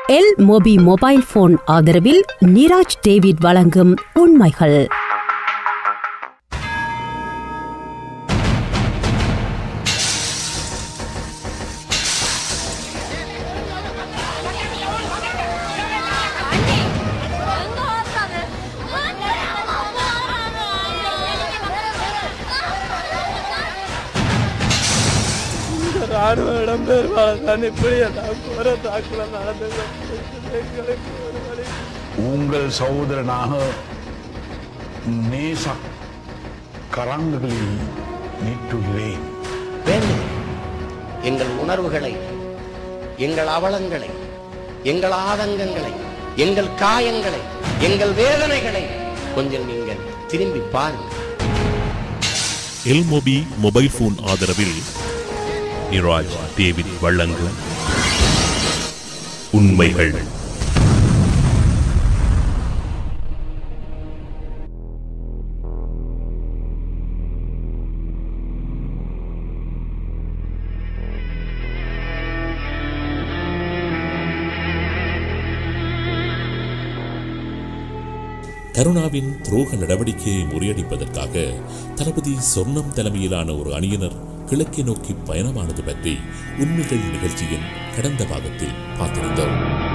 L mobi mobile phone ஆதரவில் Niraj David வழங்கும் உண்மைகள் ராணுவ இடம்பெயர்வாளர் தான் இப்படி எல்லாம் கோர தாக்குதல் நடந்தது எங்களுக்கு ஒரு வழி உங்கள் சகோதரனாக நேச கரங்களில் நீட்டுகிறேன் வேண்டும் எங்கள் உணர்வுகளை எங்கள் அவலங்களை எங்கள் ஆதங்கங்களை எங்கள் காயங்களை எங்கள் வேதனைகளை கொஞ்சம் நீங்கள் திரும்பி பாருங்கள் எல்மொபி மொபைல் போன் ஆதரவில் நிராஜ் டேவிட் வழங்கும் உண்மைகள் கருணாவின் துரோக நடவடிக்கையை முறியடிப்பதற்காக தளபதி சொர்ணம் தலைமையிலான ஒரு அணியினர் கிழக்கை நோக்கி பயணமானது பற்றி உண்மைகள் நிகழ்ச்சியின் கடந்த பாகத்தில் பார்த்திருந்தோம்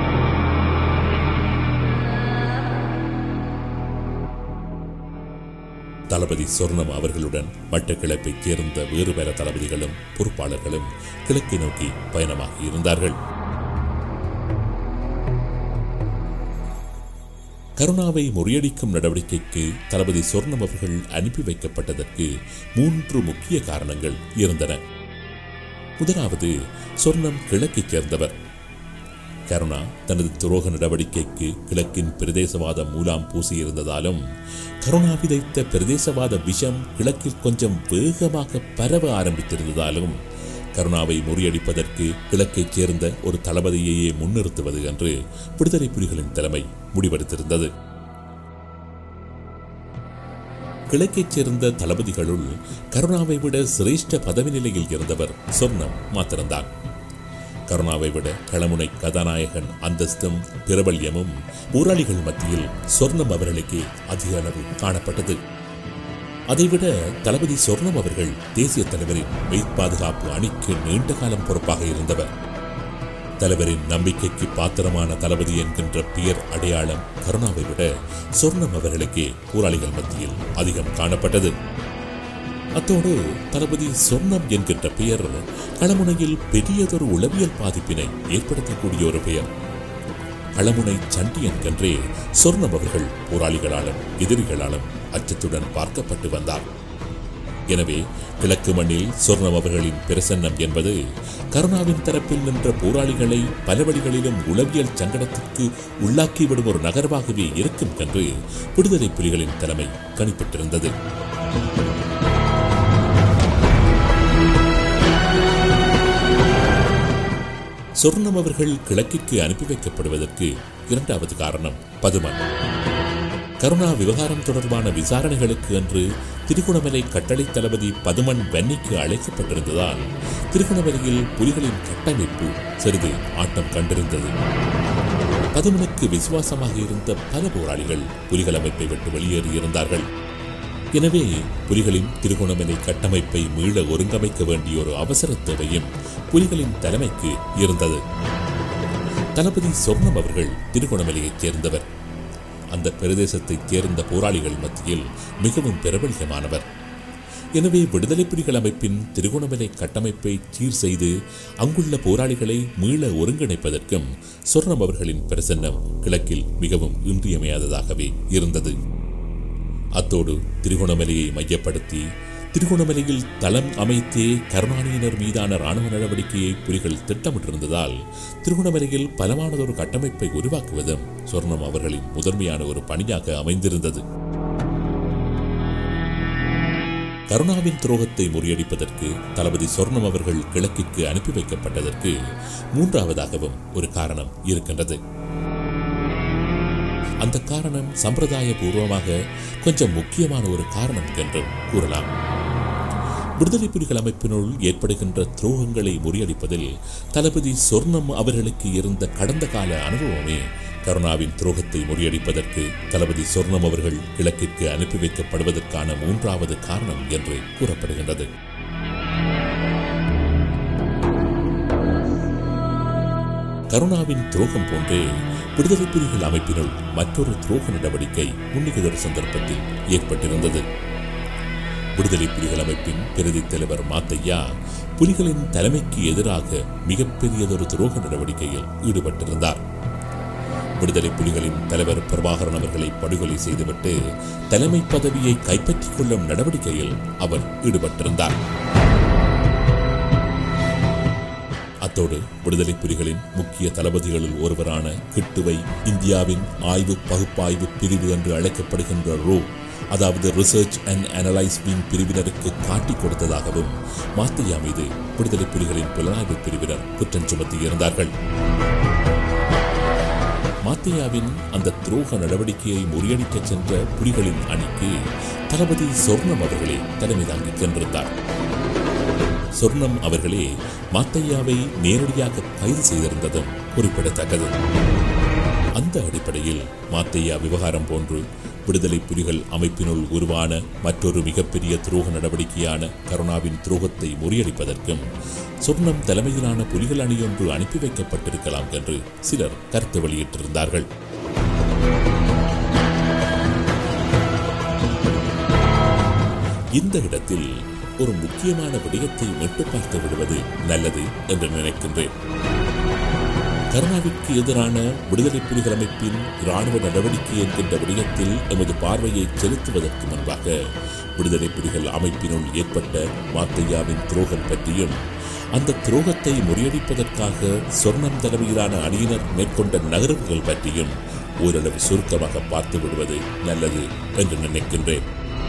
தளபதி சொர்ணம் அவர்களுடன் மட்டக்கிழப்பைச் சேர்ந்த வேறு பல தளபதிகளும் பொறுப்பாளர்களும் கிழக்கை நோக்கி பயணமாகி இருந்தார்கள் கருணாவை முறியடிக்கும் நடவடிக்கைக்கு தளபதி சொர்ணம் அவர்கள் அனுப்பி வைக்கப்பட்டதற்கு மூன்று முக்கிய காரணங்கள் இருந்தன முதலாவது சொர்ணம் கிழக்கைச் சேர்ந்தவர் கருணா தனது துரோக நடவடிக்கைக்கு கிழக்கின் பிரதேசவாத மூலாம் பூசியிருந்ததாலும் கருணா விதைத்த பிரதேசவாத விஷம் கிழக்கில் கொஞ்சம் வேகமாக பரவ ஆரம்பித்திருந்ததாலும் கருணாவை முறியடிப்பதற்கு கிழக்கைச் சேர்ந்த ஒரு தளபதியையே முன்னிறுத்துவது என்று விடுதலை புலிகளின் தலைமை முடிவெடுத்திருந்தது கிழக்கைச் சேர்ந்த தளபதிகளுள் கருணாவை விட சிரேஷ்ட பதவி நிலையில் இருந்தவர் சொர்ணம் மாத்திரம்தான் கருணாவை விட களமுனை கதாநாயகன் அந்தஸ்தும் பிரபல்யமும் போராளிகள் மத்தியில் சொர்ணம் அவர்களுக்கு அதிக அளவு காணப்பட்டது அதைவிட தளபதி சொர்ணம் அவர்கள் தேசிய தலைவரின் மெய்ப் பாதுகாப்பு அணிக்கு நீண்ட காலம் பொறுப்பாக இருந்தவர் தலைவரின் நம்பிக்கைக்கு பாத்திரமான தளபதி என்கின்ற பெயர் அடையாளம் கருணாவை விட சொர்ணம் அவர்களுக்கே போராளிகள் மத்தியில் அதிகம் காணப்பட்டது அத்தோடு தளபதி சொர்ணம் என்கின்ற பெயர் களமுனையில் பெரியதொரு உளவியல் பாதிப்பினை ஏற்படுத்தக்கூடிய ஒரு பெயர் களமுனை சண்டி என்கின்றே சொர்ணம் அவர்கள் போராளிகளாலும் எதிரிகளாலும் அச்சத்துடன் பார்க்கப்பட்டு வந்தார் எனவே கிழக்கு மண்ணில் சொர்ணம் அவர்களின் பிரசன்னம் என்பது கருணாவின் தரப்பில் நின்ற போராளிகளை பல வழிகளிலும் உளவியல் சங்கடத்துக்கு உள்ளாக்கிவிடும் ஒரு நகர்வாகவே இருக்கும் என்று விடுதலை புலிகளின் தலைமை கணிப்பிட்டிருந்தது சொர்ணம் அவர்கள் கிழக்கிற்கு அனுப்பி வைக்கப்படுவதற்கு இரண்டாவது காரணம் பதுமன் கருணா விவகாரம் தொடர்பான விசாரணைகளுக்கு என்று திருகோணமலை கட்டளை தளபதி பதுமன் வன்னிக்கு அழைக்கப்பட்டிருந்ததால் திருகோணமலையில் புலிகளின் கட்டமைப்பு சிறிது ஆட்டம் கண்டிருந்தது பதுமனுக்கு விசுவாசமாக இருந்த பல போராளிகள் புலிகள் அமைப்பை விட்டு வெளியேறியிருந்தார்கள் எனவே புலிகளின் திருகோணமலை கட்டமைப்பை மீள ஒருங்கமைக்க வேண்டிய ஒரு அவசர தேவையும் புலிகளின் தலைமைக்கு இருந்தது தளபதி சொர்ணம் அவர்கள் திருகோணமலையைச் சேர்ந்தவர் அந்த பிரதேசத்தைச் சேர்ந்த போராளிகள் மத்தியில் மிகவும் பிரபலியமானவர் எனவே விடுதலை புலிகள் அமைப்பின் திருகோணமலை கட்டமைப்பை சீர் செய்து அங்குள்ள போராளிகளை மீள ஒருங்கிணைப்பதற்கும் சொர்ணம் அவர்களின் பிரசன்னம் கிழக்கில் மிகவும் இன்றியமையாததாகவே இருந்தது அத்தோடு திருகோணமலையை மையப்படுத்தி திருகோணமலையில் தளம் அமைத்தே கருணாநிதியினர் மீதான ராணுவ நடவடிக்கையை புலிகள் திட்டமிட்டிருந்ததால் திருகோணமலையில் பலமானதொரு கட்டமைப்பை உருவாக்குவதும் சொர்ணம் அவர்களின் முதன்மையான ஒரு பணியாக அமைந்திருந்தது கருணாவின் துரோகத்தை முறியடிப்பதற்கு தளபதி சொர்ணம் அவர்கள் கிழக்கிற்கு அனுப்பி வைக்கப்பட்டதற்கு மூன்றாவதாகவும் ஒரு காரணம் இருக்கின்றது அந்த காரணம் சம்பிரதாய பூர்வமாக கொஞ்சம் முக்கியமான ஒரு காரணம் என்றும் கூறலாம் விடுதலை புலிகள் அமைப்பினுள் ஏற்படுகின்ற துரோகங்களை முறியடிப்பதில் தளபதி சொர்ணம் அவர்களுக்கு இருந்த கடந்த கால அனுபவமே கருணாவின் துரோகத்தை முறியடிப்பதற்கு தளபதி சொர்ணம் அவர்கள் கிழக்கிற்கு அனுப்பி வைக்கப்படுவதற்கான மூன்றாவது காரணம் என்று கூறப்படுகின்றது கருணாவின் துரோகம் போன்றே விடுதலை புலிகள் அமைப்பினுள் மற்றொரு துரோக நடவடிக்கை முன்னிகதொரு சந்தர்ப்பத்தில் ஏற்பட்டிருந்தது விடுதலை புலிகள் அமைப்பின் பிரதி தலைவர் மாத்தையா புலிகளின் தலைமைக்கு எதிராக மிகப்பெரியதொரு துரோக நடவடிக்கையில் ஈடுபட்டிருந்தார் விடுதலை புலிகளின் தலைவர் பிரபாகரன் அவர்களை படுகொலை செய்துவிட்டு தலைமை பதவியை கைப்பற்றிக் கொள்ளும் நடவடிக்கையில் அவர் ஈடுபட்டிருந்தார் அத்தோடு விடுதலை புலிகளின் முக்கிய தளபதிகளில் ஒருவரான கிட்டுவை இந்தியாவின் ஆய்வு பகுப்பாய்வு பிரிவு என்று அழைக்கப்படுகின்ற ரோ அதாவது ரிசர்ச் அண்ட் அனலைஸ் விங் பிரிவினருக்கு காட்டிக் கொடுத்ததாகவும் மாத்தையா மீது விடுதலை புலிகளின் புலனாய்வு பிரிவினர் குற்றம் சுமத்தியிருந்தார்கள் மாத்தையாவின் அந்த துரோக நடவடிக்கையை முறியடிக்கச் சென்ற புலிகளின் அணிக்கு தளபதி சொர்ணம் அவர்களே தலைமை தாங்கிச் சென்றிருந்தார் சொர்ணம் அவர்களே மாத்தையாவை நேரடியாக கைது செய்திருந்ததும் குறிப்பிடத்தக்கது அந்த அடிப்படையில் மாத்தையா விவகாரம் போன்று விடுதலை புலிகள் அமைப்பினுள் உருவான மற்றொரு மிகப்பெரிய துரோக நடவடிக்கையான கருணாவின் துரோகத்தை முறியடிப்பதற்கும் சொர்ணம் தலைமையிலான புலிகள் அணியொன்று அனுப்பி வைக்கப்பட்டிருக்கலாம் என்று சிலர் கருத்து வெளியிட்டிருந்தார்கள் இந்த இடத்தில் ஒரு முக்கியமான விடயத்தை மட்டும் பார்த்து விடுவது நல்லது என்று நினைக்கின்றேன் கருணாவிற்கு எதிரான விடுதலை புலிகள் அமைப்பின் இராணுவ நடவடிக்கை என்கின்ற விடயத்தில் எமது பார்வையை செலுத்துவதற்கு முன்பாக விடுதலை புலிகள் அமைப்பினுள் ஏற்பட்ட மாத்தையாவின் துரோகம் பற்றியும் அந்த துரோகத்தை முறியடிப்பதற்காக சொர்ணம் தலைமையிலான அணியினர் மேற்கொண்ட நகர்வுகள் பற்றியும் ஓரளவு சுருக்கமாக பார்த்து விடுவது நல்லது என்று நினைக்கின்றேன்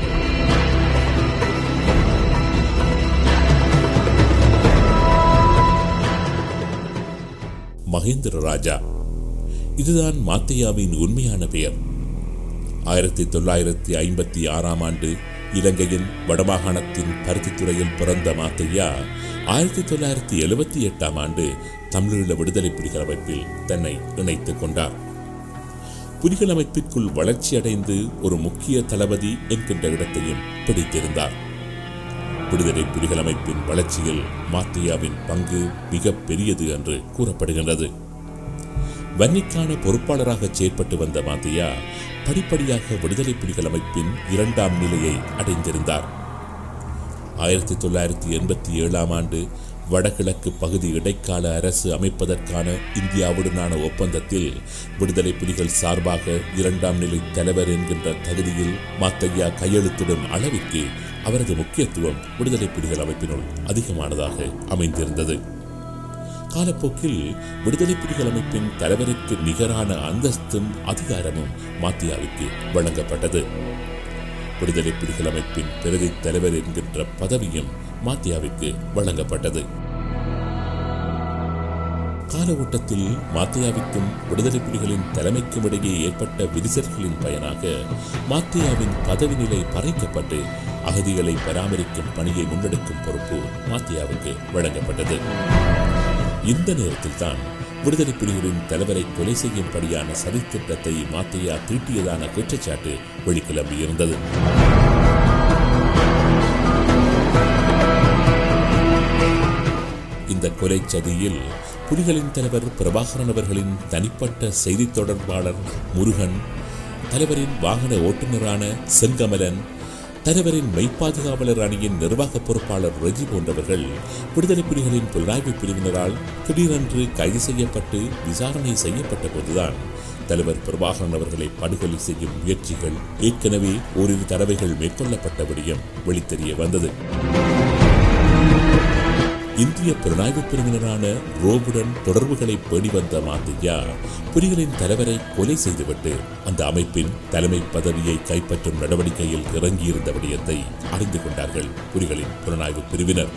மகேந்திர ராஜா இதுதான் மாத்தையாவின் உண்மையான பெயர் ஆயிரத்தி தொள்ளாயிரத்தி ஐம்பத்தி ஆறாம் ஆண்டு இலங்கையின் வடமாகாணத்தின் பருத்தித்துறையில் பிறந்த மாத்தையா ஆயிரத்தி தொள்ளாயிரத்தி எழுபத்தி எட்டாம் ஆண்டு தமிழீழ விடுதலை புலிகள் அமைப்பில் தன்னை இணைத்துக் கொண்டார் புலிகள் அமைப்பிற்குள் வளர்ச்சியடைந்து ஒரு முக்கிய தளபதி என்கின்ற இடத்தையும் பிடித்திருந்தார் விடுதலை புலிகள் அமைப்பின் வளர்ச்சியில் மாத்தையாவின் பங்கு மிக பெரியது என்று கூறப்படுகின்றது வன்னிக்கான பொறுப்பாளராக செயற்பட்டு வந்த மாத்தையா படிப்படியாக விடுதலை புலிகள் அமைப்பின் இரண்டாம் நிலையை அடைந்திருந்தார் ஆயிரத்தி தொள்ளாயிரத்தி எண்பத்தி ஏழாம் ஆண்டு வடகிழக்கு பகுதி இடைக்கால அரசு அமைப்பதற்கான இந்தியாவுடனான ஒப்பந்தத்தில் விடுதலை புலிகள் சார்பாக இரண்டாம் நிலை தலைவர் என்கின்ற தகுதியில் மாத்தையா கையெழுத்திடும் அளவிற்கு அவரது முக்கியத்துவம் விடுதலை புலிகள் அமைப்பினுள் அதிகமானதாக அமைந்திருந்தது காலப்போக்கில் விடுதலை புலிகள் அமைப்பின் தலைவருக்கு நிகரான அந்தஸ்தும் அதிகாரமும் மாத்தியாவுக்கு வழங்கப்பட்டது விடுதலை புலிகள் அமைப்பின் பிரதி தலைவர் என்கின்ற பதவியும் மாத்தியாவுக்கு வழங்கப்பட்டது கால ஓட்டத்தில் மாத்தையாவுக்கும் விடுதலை புலிகளின் தலைமைக்கும் இடையே ஏற்பட்ட விரிசல்களின் பயனாக மாத்தையாவின் பதவி நிலை பறைக்கப்பட்டு அகதிகளை பராமரிக்கும் பணியை முன்னெடுக்கும் பொறுப்பு மாத்தையாவுக்கு வழங்கப்பட்டது இந்த நேரத்தில் தான் விடுதலை புலிகளின் தலைவரை கொலை செய்யும்படியான சதித்திட்டத்தை மாத்தையா தீட்டியதான குற்றச்சாட்டு வெளிக்கிளம்பியிருந்தது இந்த கொலை சதியில் புலிகளின் தலைவர் பிரபாகரன் அவர்களின் தனிப்பட்ட செய்தி தொடர்பாளர் முருகன் தலைவரின் வாகன ஓட்டுநரான செங்கமலன் தலைவரின் மெய்ப்பாதுகாவலர் அணியின் நிர்வாக பொறுப்பாளர் ரெஜி போன்றவர்கள் விடுதலை புலிகளின் புலனாய்வு பிரிவினரால் திடீரென்று கைது செய்யப்பட்டு விசாரணை செய்யப்பட்ட போதுதான் தலைவர் பிரபாகரன் அவர்களை படுகொலை செய்யும் முயற்சிகள் ஏற்கனவே ஓரிரு தடவைகள் மேற்கொள்ளப்பட்ட விடயம் வெளித்தெரிய வந்தது இந்திய புலனாய்வு பிரிவினரான ரோவுடன் தொடர்புகளை பேணி வந்த மாத்தையா புலிகளின் தலைவரை கொலை செய்துவிட்டு அந்த அமைப்பின் தலைமை பதவியை கைப்பற்றும் நடவடிக்கையில் இறங்கியிருந்த விடயத்தை அறிந்து கொண்டார்கள் புலிகளின் புலனாய்வு பிரிவினர்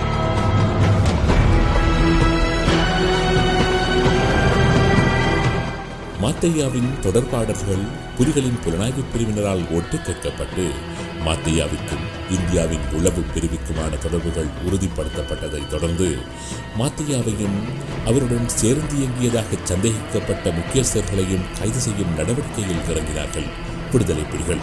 மாத்தையாவின் தொடர்பாடல்கள் புலிகளின் புலனாய்வு பிரிவினரால் ஒட்டு கேட்கப்பட்டு மாத்தையாவிற்கும் இந்தியாவின் உளவு பிரிவுக்குமான தொடர்புகள் உறுதிப்படுத்தப்பட்டதை தொடர்ந்து மாத்தையாவையும் அவருடன் சேர்ந்து இயங்கியதாக சந்தேகிக்கப்பட்ட முக்கியஸ்தர்களையும் கைது செய்யும் நடவடிக்கையில் இறங்கினார்கள் விடுதலை புலிகள்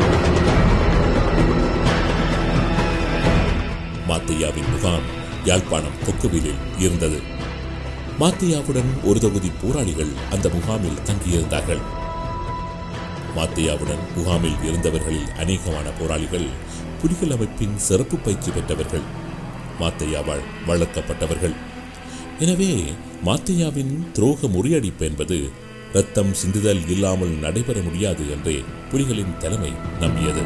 மாத்தையாவின் முகாம் யாழ்ப்பாணம் கொக்குவிலில் இருந்தது மாத்தையாவுடன் ஒரு தொகுதி போராளிகள் அந்த முகாமில் தங்கியிருந்தார்கள் மாத்தையாவுடன் முகாமில் இருந்தவர்களில் அநேகமான போராளிகள் புலிகள் அமைப்பின் சிறப்பு பயிற்சி பெற்றவர்கள் மாத்தையாவால் வளர்க்கப்பட்டவர்கள் எனவே மாத்தையாவின் துரோக முறியடிப்பு என்பது ரத்தம் சிந்துதல் இல்லாமல் நடைபெற முடியாது என்றே புலிகளின் தலைமை நம்பியது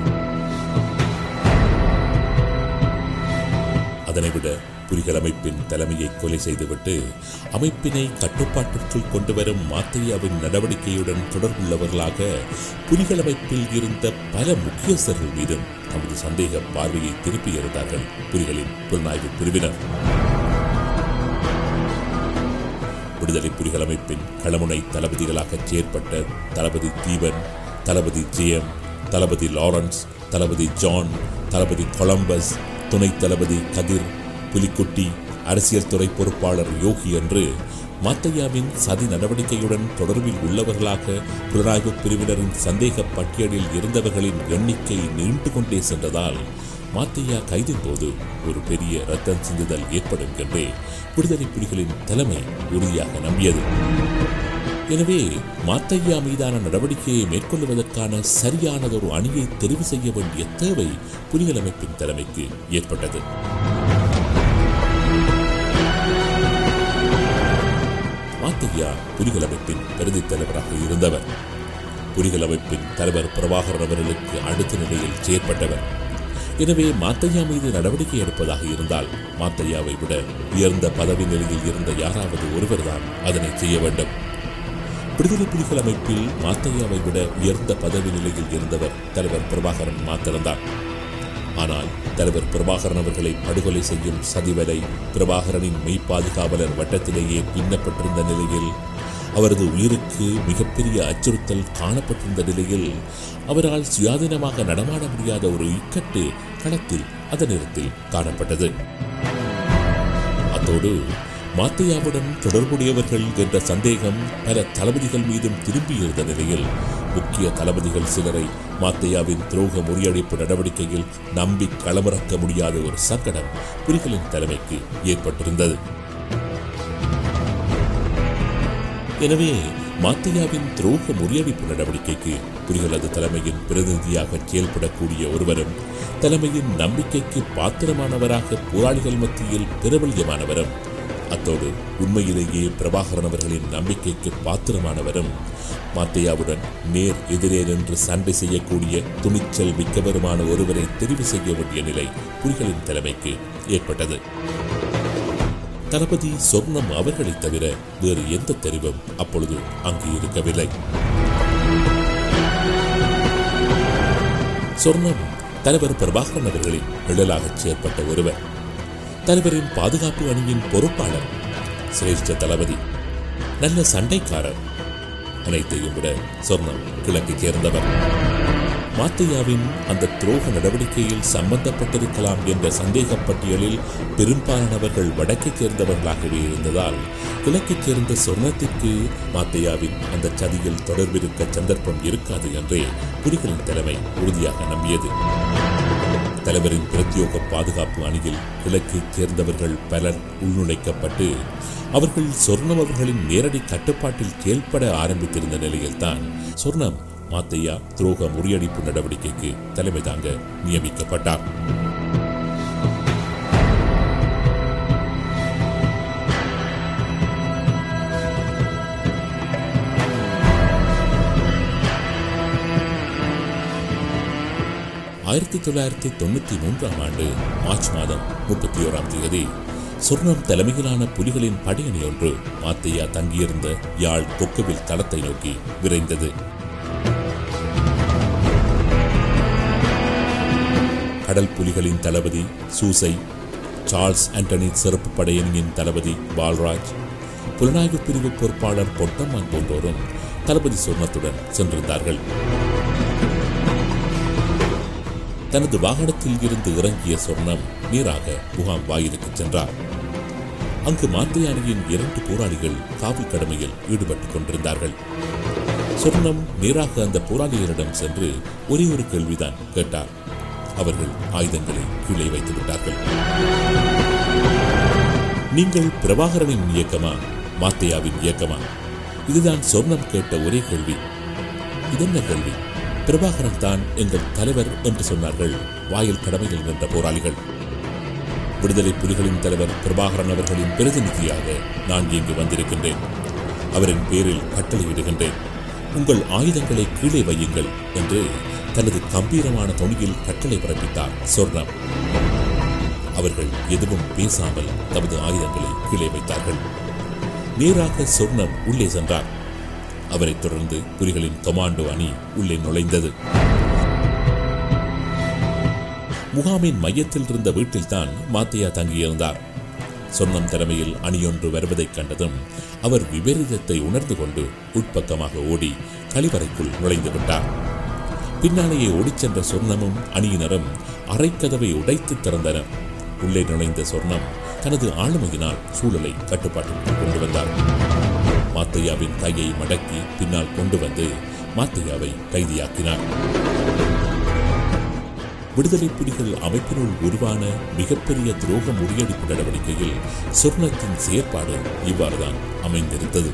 அதனைவிட புலிகள் அமைப்பின் தலைமையை கொலை செய்துவிட்டு அமைப்பினை கட்டுப்பாட்டிற்குள் கொண்டு வரும் மாத்தையாவின் நடவடிக்கையுடன் தொடர்புள்ளவர்களாக புலிகள் அமைப்பில் இருந்த பல முக்கியஸ்தர்கள் மீதும் தமது சந்தேக பார்வையை திருப்பியிருந்தார்கள் புலிகளின் புலனாய்வு பிரிவினர் விடுதலை புலிகள் அமைப்பின் களமுனை தளபதிகளாக செயற்பட்ட தளபதி தீபன் தளபதி ஜெயம் தளபதி லாரன்ஸ் தளபதி ஜான் தளபதி கொலம்பஸ் துணை தளபதி கதிர் புலிக்குட்டி அரசியல் துறை பொறுப்பாளர் யோகி என்று மாத்தையாவின் சதி நடவடிக்கையுடன் தொடர்பில் உள்ளவர்களாக புலனாய்வு பிரிவினரின் சந்தேக பட்டியலில் இருந்தவர்களின் எண்ணிக்கை நீண்டு கொண்டே சென்றதால் மாத்தையா கைதின் போது ஒரு பெரிய ரத்தம் சிந்துதல் ஏற்படும் என்றே விடுதலை புலிகளின் தலைமை உறுதியாக நம்பியது எனவே மாத்தையா மீதான நடவடிக்கையை மேற்கொள்வதற்கான சரியானதொரு அணியை தெரிவு செய்ய வேண்டிய தேவை புலிகள் அமைப்பின் தலைமைக்கு ஏற்பட்டது மாத்தையா புலிகள் அமைப்பின் பிரதி தலைவராக இருந்தவர் புலிகள் அமைப்பின் தலைவர் பிரபாகரன் அவர்களுக்கு அடுத்த நிலையில் செயற்பட்டவர் எனவே மாத்தையா மீது நடவடிக்கை எடுப்பதாக இருந்தால் மாத்தையாவை விட உயர்ந்த பதவி நிலையில் இருந்த யாராவது ஒருவர்தான் அதனை செய்ய வேண்டும் விடுதலை புலிகள் அமைப்பில் மாத்தையாவை விட உயர்ந்த பதவி நிலையில் இருந்தவர் தலைவர் பிரபாகரன் மாத்திரம்தான் ஆனால் தலைவர் பிரபாகரன் அவர்களை படுகொலை செய்யும் சதிவலை பிரபாகரனின் மெய்ப்பாதுகாவலர் வட்டத்திலேயே பின்னப்பட்டிருந்த நிலையில் அவரது உயிருக்கு மிகப்பெரிய அச்சுறுத்தல் காணப்பட்டிருந்த நிலையில் அவரால் சுயாதீனமாக நடமாட முடியாத ஒரு இக்கட்டு களத்தில் அந்த நேரத்தில் காணப்பட்டது அத்தோடு மாத்தையாவுடன் தொடர்புடையவர்கள் என்ற சந்தேகம் பல தளபதிகள் மீதும் திரும்பியிருந்த நிலையில் முக்கிய தளபதிகள் சிலரை மாத்தையாவின் துரோக முறியடிப்பு நடவடிக்கையில் நம்பி களமிறக்க முடியாத ஒரு சங்கடம் புலிகளின் தலைமைக்கு ஏற்பட்டிருந்தது எனவே மாத்தையாவின் துரோக முறியடிப்பு நடவடிக்கைக்கு புலிகளது தலைமையின் பிரதிநிதியாக செயல்படக்கூடிய ஒருவரும் தலைமையின் நம்பிக்கைக்கு பாத்திரமானவராக போராளிகள் மத்தியில் பிரபல்யமானவரும் அத்தோடு உண்மையிலேயே பிரபாகரன் அவர்களின் நம்பிக்கைக்கு பாத்திரமானவரும் மாத்தையாவுடன் நேர் எதிரே நின்று சண்டை செய்யக்கூடிய துணிச்சல் மிக்கவருமான ஒருவரை தெரிவு செய்ய வேண்டிய நிலை புலிகளின் தலைமைக்கு ஏற்பட்டது தளபதி சொர்ணம் அவர்களைத் தவிர வேறு எந்த தெரிவும் அப்பொழுது அங்கு இருக்கவில்லை சொர்ணம் தலைவர் பிரபாகரன் அவர்களின் நிழலாகச் செயற்பட்ட ஒருவர் தலைவரின் பாதுகாப்பு அணியின் பொறுப்பாளர் சிரேஷ்ட தளபதி நல்ல சண்டைக்காரர் அனைத்தையும் விட சொர்ணம் கிழக்கு சேர்ந்தவர் மாத்தையாவின் அந்த துரோக நடவடிக்கையில் சம்பந்தப்பட்டிருக்கலாம் என்ற சந்தேக பட்டியலில் பெரும்பாலானவர்கள் வடக்கைச் சேர்ந்தவர்களாகவே இருந்ததால் கிழக்கைச் சேர்ந்த சொர்ணத்திற்கு மாத்தையாவின் அந்த சதியில் தொடர்பிருக்க சந்தர்ப்பம் இருக்காது என்றே புலிகளின் தலைமை உறுதியாக நம்பியது தலைவரின் பிரத்யோக பாதுகாப்பு அணியில் கிழக்கைச் சேர்ந்தவர்கள் பலர் உள்நுழைக்கப்பட்டு அவர்கள் சொர்ணம் அவர்களின் நேரடி கட்டுப்பாட்டில் செயல்பட ஆரம்பித்திருந்த நிலையில்தான் சொர்ணம் மாத்தையா துரோக முறியடிப்பு நடவடிக்கைக்கு தலைமை தாங்க நியமிக்கப்பட்டார் ஆயிரத்தி தொள்ளாயிரத்தி தொண்ணூத்தி மூன்றாம் ஆண்டு மார்ச் மாதம் முப்பத்தி ஓராம் தேதி சொர்ணம் தலைமையிலான புலிகளின் படையணி ஒன்று மாத்தையா தங்கியிருந்த யாழ் கொக்குவில் தளத்தை நோக்கி விரைந்தது கடல் புலிகளின் தளபதி சூசை சார்ல்ஸ் ஆண்டனி சிறப்பு படையணியின் தளபதி பால்ராஜ் புலனாய்வு பிரிவு பொறுப்பாளர் பொட்டம்மான் போன்றோரும் தளபதி சொர்ணத்துடன் சென்றிருந்தார்கள் தனது வாகனத்தில் இருந்து இறங்கிய சொர்ணம் நேராக முகாம் வாயிலுக்கு சென்றார் அங்கு மாத்தையானியின் இரண்டு போராளிகள் காவல் கடமையில் ஈடுபட்டுக் கொண்டிருந்தார்கள் சொர்ணம் நேராக அந்த போராளிகளிடம் சென்று ஒரே ஒரு கேள்விதான் கேட்டார் அவர்கள் ஆயுதங்களை கீழே வைத்து விட்டார்கள் நீங்கள் பிரபாகரனின் இயக்கமா மாத்தையாவின் இயக்கமா இதுதான் சொர்ணம் கேட்ட ஒரே கேள்வி இதென்ன கேள்வி பிரபாகரன் தான் எங்கள் தலைவர் என்று சொன்னார்கள் வாயில் கடமையில் நின்ற போராளிகள் விடுதலை புலிகளின் தலைவர் பிரபாகரன் அவர்களின் பிரதிநிதியாக நான் இங்கு வந்திருக்கின்றேன் அவரின் பேரில் கட்டளையிடுகின்றேன் உங்கள் ஆயுதங்களை கீழே வையுங்கள் என்று தனது கம்பீரமான தொனியில் கட்டளை பிறப்பித்தார் சொர்ணம் அவர்கள் எதுவும் பேசாமல் தமது ஆயுதங்களை கீழே வைத்தார்கள் நேராக சொர்ணம் உள்ளே சென்றார் அவரைத் தொடர்ந்து புலிகளின் கமாண்டோ அணி உள்ளே நுழைந்தது முகாமின் மையத்தில் இருந்த வீட்டில்தான் மாத்தையா தங்கியிருந்தார் சொன்னம் தலைமையில் அணியொன்று வருவதைக் கண்டதும் அவர் விபரீதத்தை உணர்ந்து கொண்டு உட்பக்கமாக ஓடி கழிவறைக்குள் நுழைந்து விட்டார் பின்னாலேயே ஓடிச் சென்ற சொர்ணமும் அணியினரும் அறைக்கதவை உடைத்து திறந்தனர் உள்ளே நுழைந்த சொர்ணம் தனது ஆளுமையினால் சூழலை கட்டுப்பாட்டிற்குள் கொண்டு வந்தார் மாத்தையாவின் கையை மடக்கி பின்னால் கொண்டு வந்து மாத்தையாவை கைதியாக்கினார் விடுதலை புலிகள் அமைப்பினுள் உருவான மிகப்பெரிய துரோக முறியடிப்பு நடவடிக்கையில் சொர்ணத்தின் செயற்பாடு இவ்வாறுதான் அமைந்திருந்தது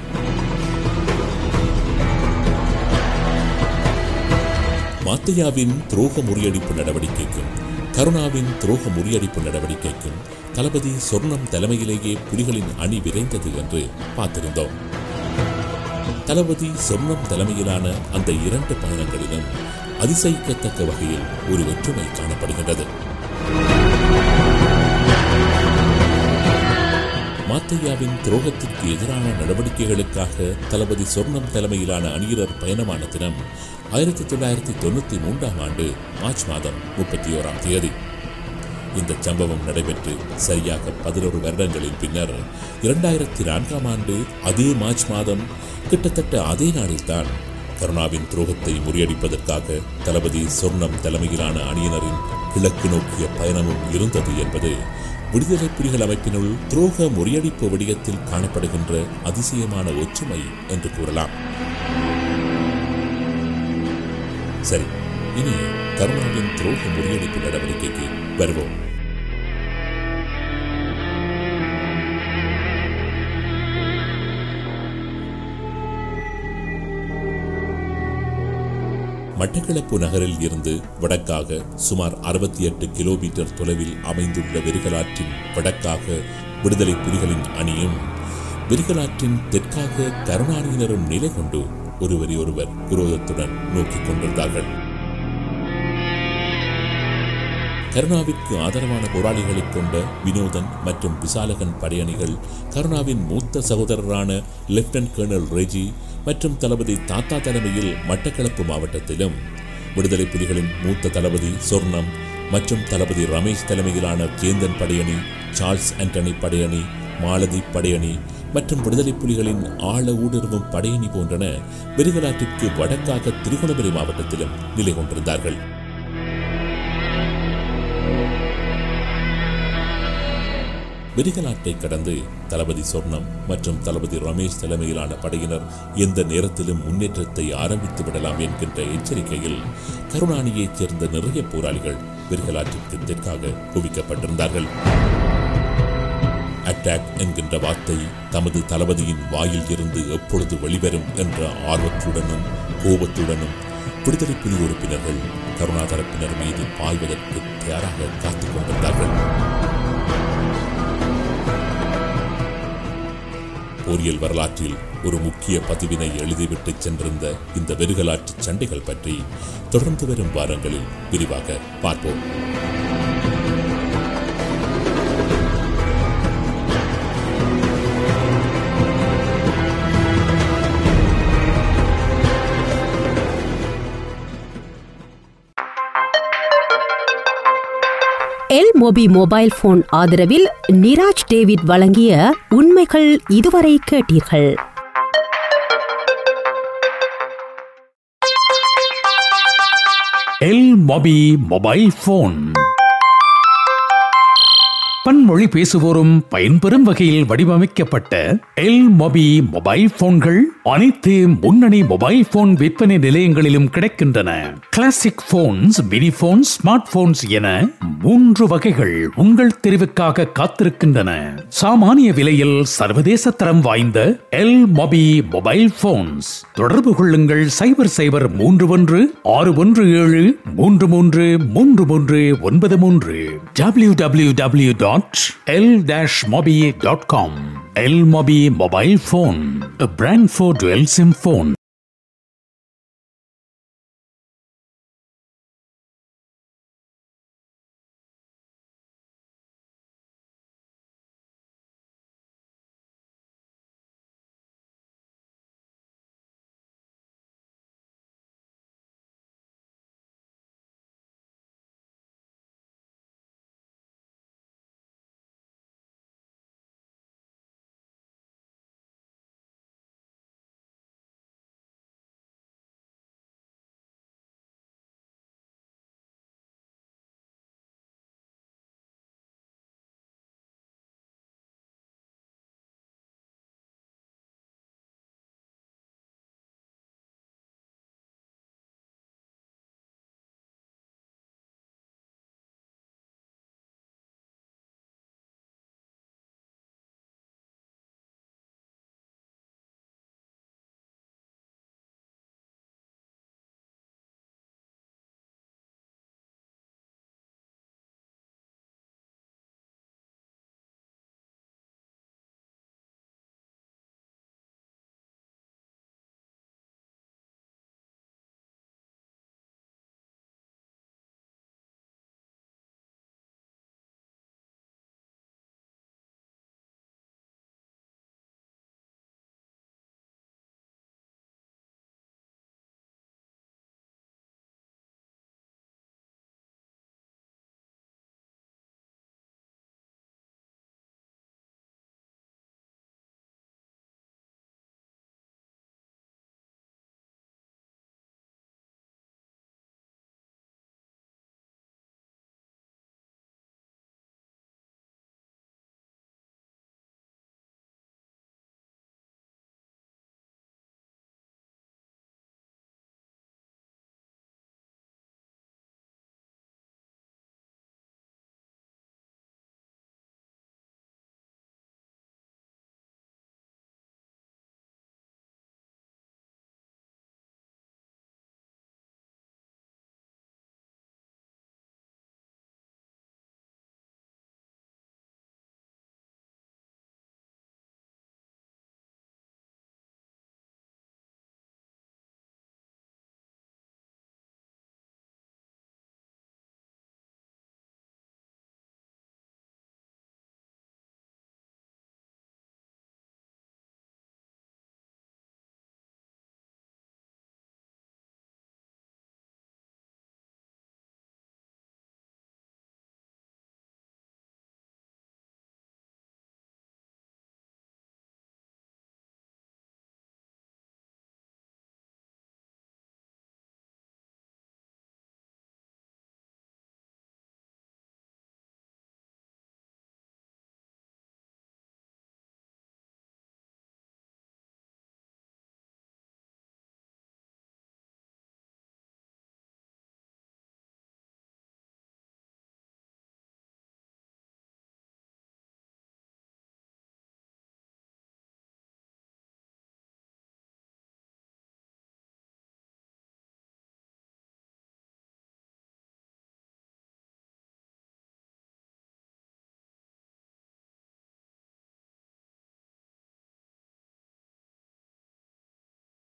மாத்தையாவின் துரோக முறியடிப்பு நடவடிக்கைக்கும் கருணாவின் துரோக முறியடிப்பு நடவடிக்கைக்கும் தளபதி சொர்ணம் தலைமையிலேயே புலிகளின் அணி விரைந்தது என்று பார்த்திருந்தோம் தளபதி சொர்ணம் தலைமையிலான அந்த இரண்டு பயணங்களிலும் அதிசயிக்கத்தக்க வகையில் ஒரு ஒற்றுமை காணப்படுகின்றது மாத்தையாவின் துரோகத்திற்கு எதிரான நடவடிக்கைகளுக்காக தளபதி சொர்ணம் தலைமையிலான அணியினர் பயணமான தினம் ஆயிரத்தி தொள்ளாயிரத்தி தொண்ணூத்தி மூன்றாம் ஆண்டு மார்ச் மாதம் முப்பத்தி ஓராம் தேதி இந்த சம்பவம் நடைபெற்று சரியாக பதினோரு வருடங்களின் பின்னர் இரண்டாயிரத்தி நான்காம் ஆண்டு அதே மார்ச் மாதம் கிட்டத்தட்ட அதே நாளில்தான் கருணாவின் துரோகத்தை முறியடிப்பதற்காக தளபதி சொர்ணம் தலைமையிலான அணியினரின் கிழக்கு நோக்கிய பயணமும் இருந்தது என்பது விடுதலை புலிகள் அமைப்பினுள் துரோக முறியடிப்பு விடயத்தில் காணப்படுகின்ற அதிசயமான ஒற்றுமை என்று கூறலாம் சரி இனி கருணாவின் துரோக முறியடிப்பு நடவடிக்கைக்கு வருவோம் மட்டக்களப்பு நகரில் இருந்து வடக்காக சுமார் அறுபத்தி எட்டு கிலோமீட்டர் தொலைவில் அமைந்துள்ள வெறிகலாற்றின் வடக்காக விடுதலை புலிகளின் அணியும் வெறிகலாற்றின் தெற்காக கருணாநிதியினரும் நிலை கொண்டு ஒருவரை ஒருவர் குரோதத்துடன் நோக்கிக் கொண்டிருந்தார்கள் கருணாவிற்கு ஆதரவான போராளிகளைக் கொண்ட வினோதன் மற்றும் விசாலகன் படையணிகள் கருணாவின் மூத்த சகோதரரான லெப்டினன்ட் கர்னல் ரெஜி மற்றும் தளபதி தாத்தா தலைமையில் மட்டக்களப்பு மாவட்டத்திலும் விடுதலை புலிகளின் மூத்த தளபதி சொர்ணம் மற்றும் தளபதி ரமேஷ் தலைமையிலான கேந்தன் படையணி சார்ல்ஸ் ஆண்டனி படையணி மாலதி படையணி மற்றும் விடுதலை புலிகளின் ஆழ ஊடுருவும் படையணி போன்றன வெறிகலாற்றிற்கு வடக்காக திருகோணமலை மாவட்டத்திலும் நிலை கொண்டிருந்தார்கள் வெறிகலாட்டை கடந்து தளபதி சொர்ணம் மற்றும் தளபதி ரமேஷ் தலைமையிலான படையினர் எந்த நேரத்திலும் முன்னேற்றத்தை ஆரம்பித்து விடலாம் என்கின்ற எச்சரிக்கையில் கருணாநிதியைச் சேர்ந்த நிறைய போராளிகள் வெறிகலாற்றிற்கு தெற்காக குவிக்கப்பட்டிருந்தார்கள் அட்டாக் என்கின்ற வார்த்தை தமது தளபதியின் வாயில் இருந்து எப்பொழுது வெளிவரும் என்ற ஆர்வத்துடனும் கோபத்துடனும் விடுதலை புலி உறுப்பினர்கள் கருணா தரப்பினர் மீது பாய்வதற்கு தயாராக காத்துக் கொண்டிருந்தார்கள் போரியல் வரலாற்றில் ஒரு முக்கிய பதிவினை எழுதிவிட்டு சென்றிருந்த இந்த வெறுகலாற்று சண்டைகள் பற்றி தொடர்ந்து வரும் வாரங்களில் விரிவாக பார்ப்போம் எல் மொபி மொபைல் போன் ஆதரவில் நிராஜ் டேவிட் வழங்கிய உண்மைகள் இதுவரை கேட்டீர்கள் எல் மொபி மொபைல் போன் பன்மொழி பேசுவோரும் பயன்பெறும் வகையில் வடிவமைக்கப்பட்ட எல் மொபி மொபைல் போன்கள் அனைத்து முன்னணி மொபைல் போன் விற்பனை நிலையங்களிலும் கிடைக்கின்றன classic phones mini phones smart phones என மூன்று வகைகள் உங்கள் தெரிவுக்காக காத்திருக்கின்றன சாமானிய விலையில் சர்வதேச தரம் வாய்ந்த எல் மொபி மொபைல் போன்ஸ் தொடர்பு கொள்ளுங்கள் சைபர் சைபர் மூன்று ஒன்று ஆறு ஒன்று ஏழு மூன்று மூன்று மூன்று மூன்று ஒன்பது மூன்று W W W dot L dash mobi dot com L mobi mobile phone brand four twelve SIM phone